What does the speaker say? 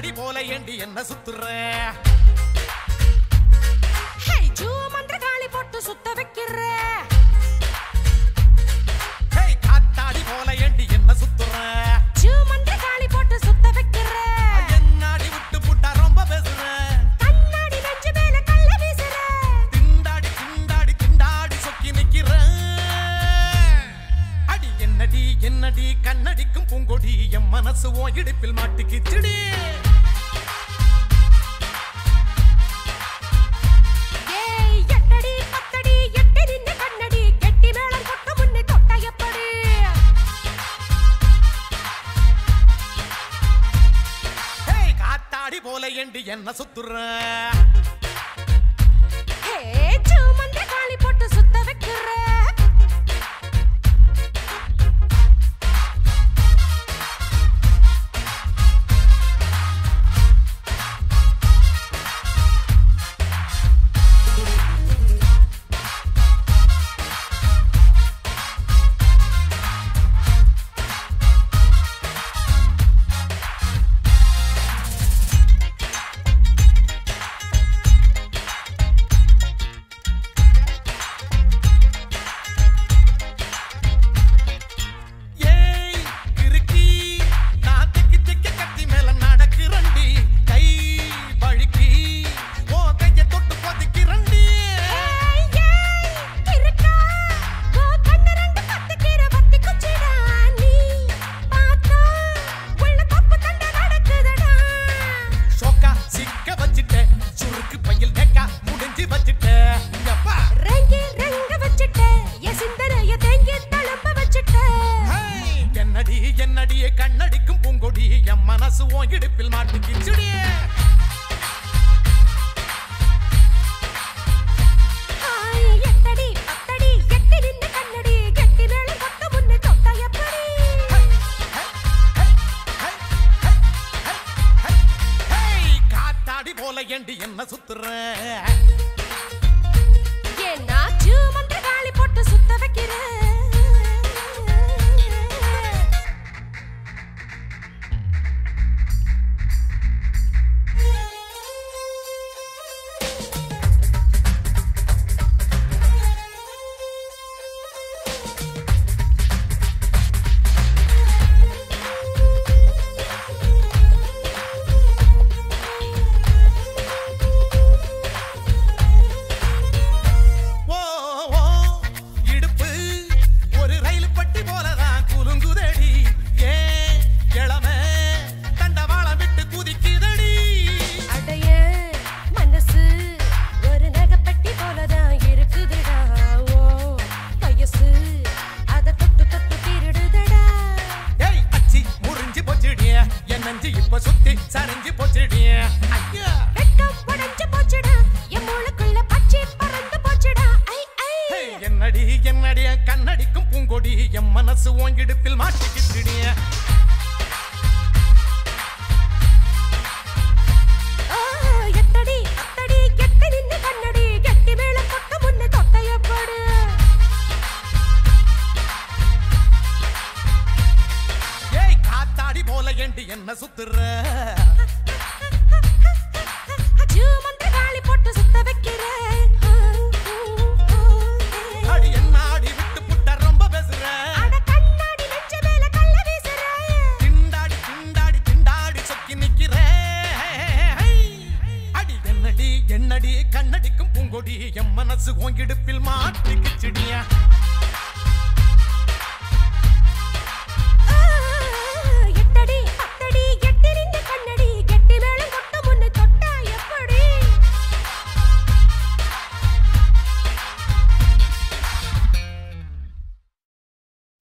காத்தாடி போல ஏண்டி என்ன சுத்துற ஹே ஜூ மந்திர காளி போட்டு சுத்த வைக்கிற ஹே காத்தாடி போல ஏண்டி என்ன சுத்துற ஜூ மந்திர காளி போட்டு சுத்த வைக்கிற என்னாடி விட்டு புட்டா ரொம்ப பேசுற கண்ணாடி நெஞ்சு மேல கள்ள வீசுற திண்டாடி திண்டாடி திண்டாடி சொக்கி நிக்கிற அடி என்னடி என்னடி கண்ணடிக்கும் பூங்கொடி என் மனசு உன் இடுப்பில் மாட்டிக்கிச்சுடி ஏய் எட்டடி பத்தடி எட்டி நின்னு கண்ணடி கெட்டி மேளம் கொட்ட முன்னே தொட்ட எப்படி ஹே காத்தாடி போல ஏண்டி என்ன சுத்துற ஹே ஜூ மந்திர காளி போட்டு சுத்த வைக்கிற ஏய் கிறுக்கி நான் திக்கி திக்கி கத்தி மேல நடக்கிறண்டி கை வழுக்கி ஓ கைய தொட்டு கொதிக்கிறண்டி ஏய் ஏய் கிறுக்கா ஓ கண்ணு ரெண்டு பத்திக்கிற பத்தி குச்சிடா நீ பார்த்தா உள்ள தப்பு தண்டை நடக்குதடா ஷோக்கா சிக்க வச்சிட்ட சுருக்கு பையில் கேக்கா முடிஞ்சு வச்சிட்ட எப்பா ரெங்கி ரெங்க வச்சிட்ட என் சிந்தனைய தேங்கி தழும்ப வச்சிட்ட ஹேய், என்னடி என்னடி கண்ணடிக்கும் பூங்கொடி என் மனசு உன் இடுப்பில் மாட்டிக்கிச்சுடி ஆய் எட்டடி பத்தடி எட்டி நின்னு கண்ணடி கெட்டி மேளம் கொட்ட முன்னே தொட்ட எப்படி ஹேய், காத்தாடி போல ஏண்டி என்ன சுத்துற ஏன்னா ஜூ மந்திர காளி போட்டு சுத்த வைக்கிற ஓ ஓ இடுப்பு ஒரு ரயில் பட்டி போலதான் குலுங்குதடி ஏன் இளமை தண்டவாளம் விட்டு குதிக்குதடி அடைய மனசு ஒரு நகைப்பட்டி போலதான் இருக்குதுடா ஓ வயசு அத தொட்டு தொட்டு திருடுதடா ஏய் அச்சி முறிஞ்சு போச்சுடிய என் நெஞ்சு இப்ப சுத்தி சரிஞ்சு போச்சுடிய ஐயா வெட்கம் உடைஞ்சு போச்சுடா என் மூளைக்குள்ள பச்சை பறந்து போச்சுடா ஐ ஐ ஹேய், என்னடி என்னடி கண்ணடிக்கும் பூங்கொடி என் மனசு உன் இடுப்பில் மாட்டிக்கிச்சுடிய ஆ, எட்டடி அத்தடி எட்டி நின்னு கண்ணடி கெட்டி மேளம் கொட்ட முன்னே தொட்டைய போடு ஏய் காத்தாடி போல ஏண்டி என்ன சுத்துற ஜூ மந்திர காளி போட்டு சுத்த வைக்கிற அடி என்னாடி விட்டு புட்ட ரொம்ப பேசுற அட கண்ணாடி நெஞ்ச மேல கள்ள வீசுற திண்டாடி திண்டாடி திண்டாடி சொக்கி நிக்கிற அடி என்னடி என்னடி கண்ணடிக்கும் பூங்கொடி என் மனசு உன் இடுப்பில் மாட்டிக்கிச்சுடியா